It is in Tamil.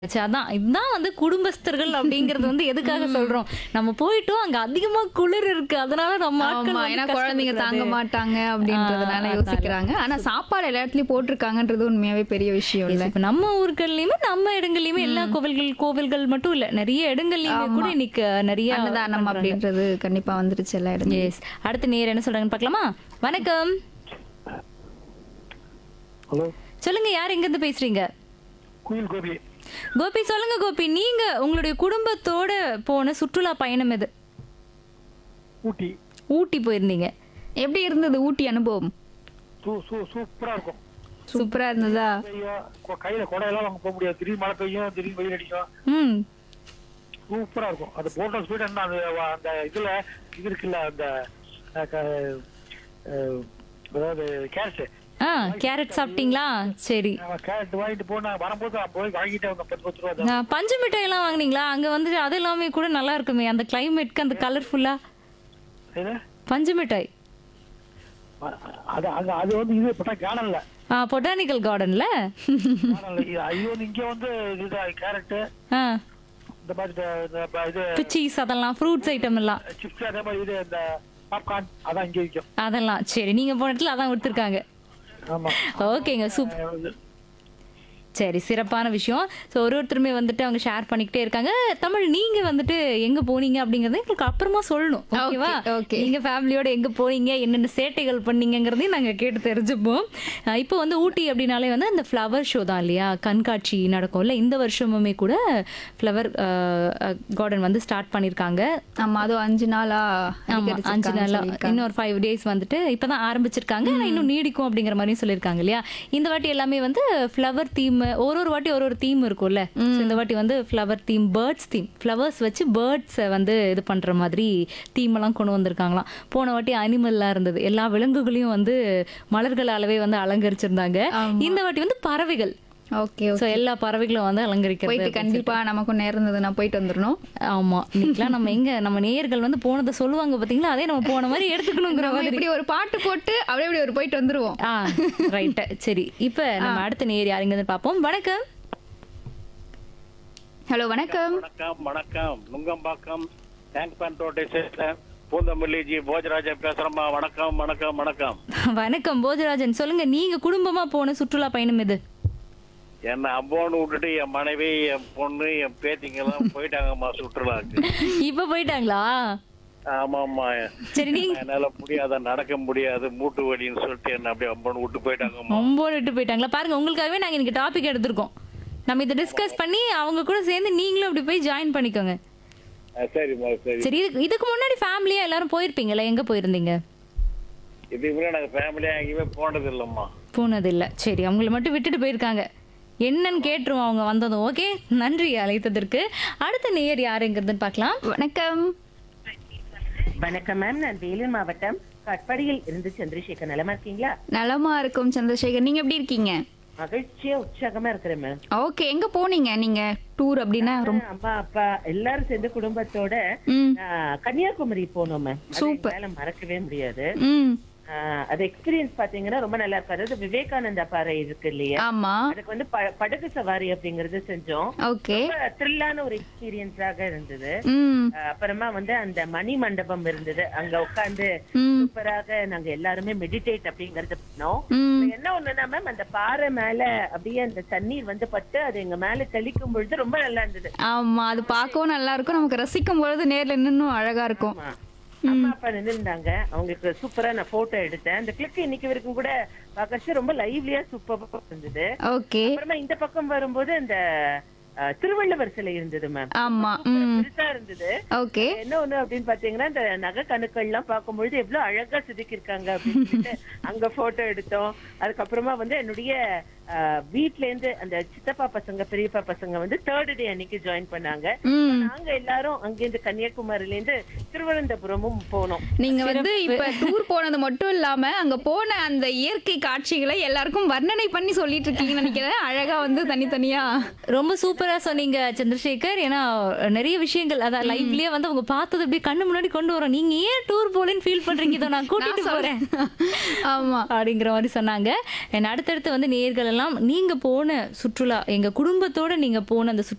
ஆச்சு. அதான் இதுதான் வந்து குடும்பஸ்தர்கள் அப்படிங்கறது வந்து எதுக்காக சொல்றோம் நம்ம போயிட்டோம் அங்க அதிகமா குளிர் இருக்கு அதனால நம்ம ஆட்கள் ஆமா வந்து ஏன்னா குழந்தைங்க தாங்க கஷ்டப்படக்கூடாது. மாட்டாங்க அப்படின்றதுனால ஆ, யோசிக்கிறாங்க ஆனா சாப்பாடு எல்லா இடத்துலயும் போட்டிருக்காங்கன்றது உண்மையாவே பெரிய விஷயம் இல்ல இப்ப நம்ம ஊர்கள்லயுமே நம்ம இடங்கள்லயுமே எல்லா கோவில்கள் கோவில்கள் மட்டும் இல்ல நிறைய இடங்கள்லயுமே கூட இன்னைக்கு நிறைய அன்னதானம் அப்படின்றது கண்டிப்பா வந்துருச்சு எல்லா இடத்துலயும் எஸ் அடுத்து நேர் என்ன சொல்றாங்கன்னு பார்க்கலாமா வணக்கம் ஹலோ சொல்லுங்க யார் எங்க இருந்து பேசுறீங்க குயில் கோபி கோபி சொல்லுங்க கோபி நீங்க உங்களுடைய குடும்பத்தோட போன சுற்றுலா பயணம் எது ஊட்டி ஊட்டி போயிருந்தீங்க எப்படி இருந்தது ஊட்டி அனுபவம் சூ சூ சூப்பரா இருக்கும் சூப்பரா இருந்ததா பெய்யும் கொ- கையில குடையெல்லாம் வாங்க போக முடியாது திடீர்னு மழை பெய்யும் திடீர்னு வெயில் அடிக்கும் ம் சூப்பரா இருக்கும் அந்த போட்டோ ஸ்பீட் என்ன அந்த வ- அந்த இதுல இது இருக்குல்ல அந்த அஹ், க- அஹ், அதாவது கேரட் ஆ கேரட் சாப்பிட்டீங்களா சரி கேரட் வாங்கிட்டு போனா வரும்போது நான் போய் வாங்கிட்டே வந்தேன் பத்து பத்து ரூபா தான். ஆ, பஞ்சு மிட்டாய் எல்லாம் வாங்குனீங்களா அங்க வந்து அது எல்லாமே கூட நல்லா இருக்குமே அந்த கிளைமேட்க்கு அந்த கலர்ஃபுல்லா இது பஞ்சு மிட்டாய் அ- அது அங்க அது வந்து இது இப்ப கார்டன்ல ஆ பொட்டானிக்கல் கார்டன்ல கார்டன்ல இது வந்து இங்க வந்து இது கேரட் ஆ இந்த மாதிரி இந்த- இந்த ப- இது பிச்சீஸ் அதெல்லாம் ஃப்ரூட்ஸ் ஐட்டம் எல்லாம் சிப்ஸ் அதே மாதிரி இது இந்த பாப்கார்ன் அதான் இங்க விற்கும் அதெல்லாம் சரி நீங்க போன இடத்துல அதான் கொடுத்துருக்காங்க ஆமா ஓகேங்க சூப் சரி சிறப்பான விஷயம் ஸோ ஒரு ஒருத்தருமே வந்துட்டு அவங்க ஷேர் பண்ணிக்கிட்டே இருக்காங்க தமிழ் நீங்க வந்துட்டு எங்க போனீங்க அப்படிங்கறத எங்களுக்கு அப்புறமா சொல்லணும் ஓகேவா okay. நீங்க ஃபேமிலியோட எங்க போனீங்க என்னென்ன சேட்டைகள் பண்ணீங்கங்கிறதையும் நாங்க கேட்டு தெரிஞ்சுப்போம் அஹ் இப்போ வந்து ஊட்டி அப்படின்னாலே வந்து அந்த ஃப்ளவர் ஷோ தான் இல்லையா கண்காட்சி நடக்கும்ல இந்த வருஷமுமே கூட ஃப்ளவர் கார்டன் வந்து ஸ்டார்ட் பண்ணியிருக்காங்க ஆமா அதுவும் அஞ்சு நாளா ஆமா அஞ்சு அதிகரிச்சிருக்காங்கன்னு நாளா சொல்லியிருக்காங்க. இன்னொரு ஃபைவ் டேஸ் வந்துட்டு இப்பதான் ஆரம்பிச்சிருக்காங்க ஆனா இன்னும் நீடிக்கும் அப்படிங்கிற மாதிரியும் சொல்லியிருக்காங்க இல்லையா இந்த வாட்டி எல்லாமே வந்து ஃப்ளவர் தீம் ஒரு ஒரு வாட்டி ஒரு ஒரு தீம் இருக்கும்ல So இந்த வாட்டி வந்து flower theme birds theme flowers வச்சு பேர்ட்ஸை வந்து இது பண்ற மாதிரி தீம் எல்லாம் கொண்டு வந்திருக்காங்களாம் போன வாட்டி அனிமல்லாம் இருந்தது எல்லா விலங்குகளையும் வந்து மலர்களாலவே வந்து அலங்கரிச்சிருந்தாங்க இந்த வாட்டி வந்து பறவைகள் ஓகே சோ எல்லா பறவைகளும் வந்து அலங்கரிக்கிறது போயிட்டு கண்டிப்பா நமக்கும் நேரம் இருந்ததுன்னா போயிட்டு வந்துடணும் ஆமா இன்னைக்கெல்லாம் நம்ம எங்க நம்ம நேயர்கள் வந்து போனதை சொல்லுவாங்க பாத்தீங்களா அதே நம்ம போன மாதிரி எடுத்துக்கணுங்கிற நம்ம மாதிரி இப்படி ஒரு பாட்டு போட்டு அப்படியே இப்படி ஒரு போயிட்டு வந்துருவோம் ஆ ரைட் சரி இப்ப நம்ம அடுத்த நேர் யாருங்க பார்ப்போம் வணக்கம் ஹலோ வணக்கம் வணக்கம் வணக்கம் நுங்கம்பாக்கம் டேங்க் பேண்ட் ரோட்டை சேர்ந்த பூந்தமல்லிஜி போஜராஜா பேசுறேம்மா வணக்கம் வணக்கம் வணக்கம் வணக்கம் போஜராஜன் சொல்லுங்க நீங்க குடும்பமா போன சுற்றுலா பயணம் எது என்ன அம்போன்னு விட்டுட்டு என் மனைவி என் பொண்ணு என் பேத்திங்க எல்லாம் போயிட்டாங்கம்மா சுற்றுலாக்கு இப்ப போயிட்டாங்களா ஆமாம்மா சரி நீங்க என்னால முடியாத நடக்க முடியாது மூட்டு வலின்னு சொல்லிட்டு என்ன அப்படியே அம்போன்னு விட்டு போயிட்டாங்கம்மா ரொம்ப விட்டு போயிட்டாங்களா பாருங்க உங்களுக்காகவே நாங்க இன்னைக்கு டாபிக் எடுத்திருக்கோம் நம்ம இதை டிஸ்கஸ் பண்ணி அவங்க கூட சேர்ந்து நீங்களும் அப்படி போய் ஜாயின் பண்ணிக்கோங்க ஆ, சரிம்மா சரி சரி இதுக்கு இதுக்கு முன்னாடி ஃபேமிலியா எல்லாரும் போயிருப்பீங்களா எங்க போயிருந்தீங்க இதுக்கு முன்னாடி நாங்க ஃபேமிலியா எங்கேயுமே போனது இல்லம்மா போனது இல்ல சரி அவங்கள மட்டும் விட்டுட்டு போயிருக்காங்க என்னன்னு கேட்டுருவோம் அவங்க வந்ததும் ஓகே நன்றி அழைத்ததற்கு அடுத்த நேயர் யாருங்கிறதுன்னு பார்க்கலாம் வணக்கம் வணக்கம் மேம் நான் வேலூர் மாவட்டம் கட்பாடியில் இருந்து சந்திரசேகர் நலமா இருக்கீங்களா நலமா இருக்கும் சந்திரசேகர் நீங்க எப்படி இருக்கீங்க மகிழ்ச்சியா உற்சாகமா இருக்கிறேன் மேம் ஓகே எங்க போனீங்க நீங்க டூர் அப்படின்னா ரொம்ப அம்மா அப்பா எல்லாரும் சேர்ந்து குடும்பத்தோட ம் ஆ, கன்னியாகுமரி போனோம் மேம் Super. என்னால மறக்கவே முடியாது ம் ஆ, அது எக்ஸ்பீரியன்ஸ் பாத்தீங்கன்னா ரொம்ப நல்லா இருக்கு அதாவது விவேகானந்தா பாறை இருக்கு இல்லையா ஆமா அதுக்கு வந்து ப- படகு சவாரி அப்படிங்கறது செஞ்சோம் ஓகே த்ரில்லான ஒரு எக்ஸ்பீரியன்ஸாக இருந்தது ம் ஆ, அப்புறமா வந்து அந்த மணி மண்டபம் இருந்தது அங்க உட்கார்ந்து ம் சூப்பராக நாங்க எல்லாருமே மெடிடேட் அப்படிங்கறது பண்ணோம் ம் என்ன ஒண்ணுன்னா மேம் அந்த பாறை மேல அப்படியே அந்த தண்ணீர் வந்து பட்டு அது எங்க மேல தெளிக்கும் பொழுது ரொம்ப நல்லா இருந்தது ஆமா அது பார்க்கவும் நல்லா இருக்கும் நமக்கு ரசிக்கும் பொழுது நேர்ல இன்னும் அழகா இருக்கும் ஆமா. அம்மா அப்பா நின்னுருந்தாங்க அவங்களுக்கு சூப்பரா நான் போட்டோ எடுத்தேன் அந்த கிளிக் இன்னைக்கு வரைக்கும் கூட பார்க்கறது ரொம்ப லைவ்லியா சூப்பரா இருந்தது ஓகே அப்புறமா இந்த பக்கம் வரும்போது அந்த அஹ், திருவள்ளுவர் சிலை இருந்தது மேம் ஆமா ம் பெருசா இருந்தது ஓகே என்ன ஒண்ணு அப்படின்னு பாத்தீங்கன்னா இந்த நகை கணுக்கள் எல்லாம் பார்க்கும்பொழுது எவ்வளவு அழகா செதுக்கி இருக்காங்க அப்படின்னு சொல்லிட்டு அங்க போட்டோ எடுத்தோம் அதுக்கப்புறமா வந்து என்னுடைய அஹ், வீட்ல இருந்து அந்த சித்தப்பா பசங்க பெரியப்பா பசங்க வந்து தேர்ட் டே அன்னைக்கு ஜாயின் பண்ணாங்க ம் நாங்க எல்லாரும் அங்கிருந்து கன்னியாகுமரியில இருந்து திருவனந்தபுரமும் போனோம் நீங்க வந்து இப்ப டூர் போனது மட்டும் இல்லாம அங்க போன அந்த இயற்கை காட்சிகளை எல்லாருக்கும் வர்ணனை பண்ணி சொல்லிட்டு இருக்கீங்கன்னு நினைக்கிறேன் அழகா வந்து தனித்தனியா ரொம்ப சூப்பரா சொன்னீங்க சந்திரசேகர் ஏன்னா நிறைய விஷயங்கள் அதான் லைவ்லயே வந்து அவங்க பார்த்தது அப்படியே கண்ணு முன்னாடி கொண்டு வரோம் நீங்க ஏன் டூர் போலன்னு ஃபீல் பண்றீங்க இதோ நான் கூட்டிட்டு போறேன் ஆமா அப்படிங்கிற மாதிரி சொன்னாங்க And அடுத்தடுத்து வந்து நேர்கள் எல்லாம் நீங்க போன சுற்றுலா எங்க குடும்பத்தோட நீங்க போன அந்த சுற்றுலா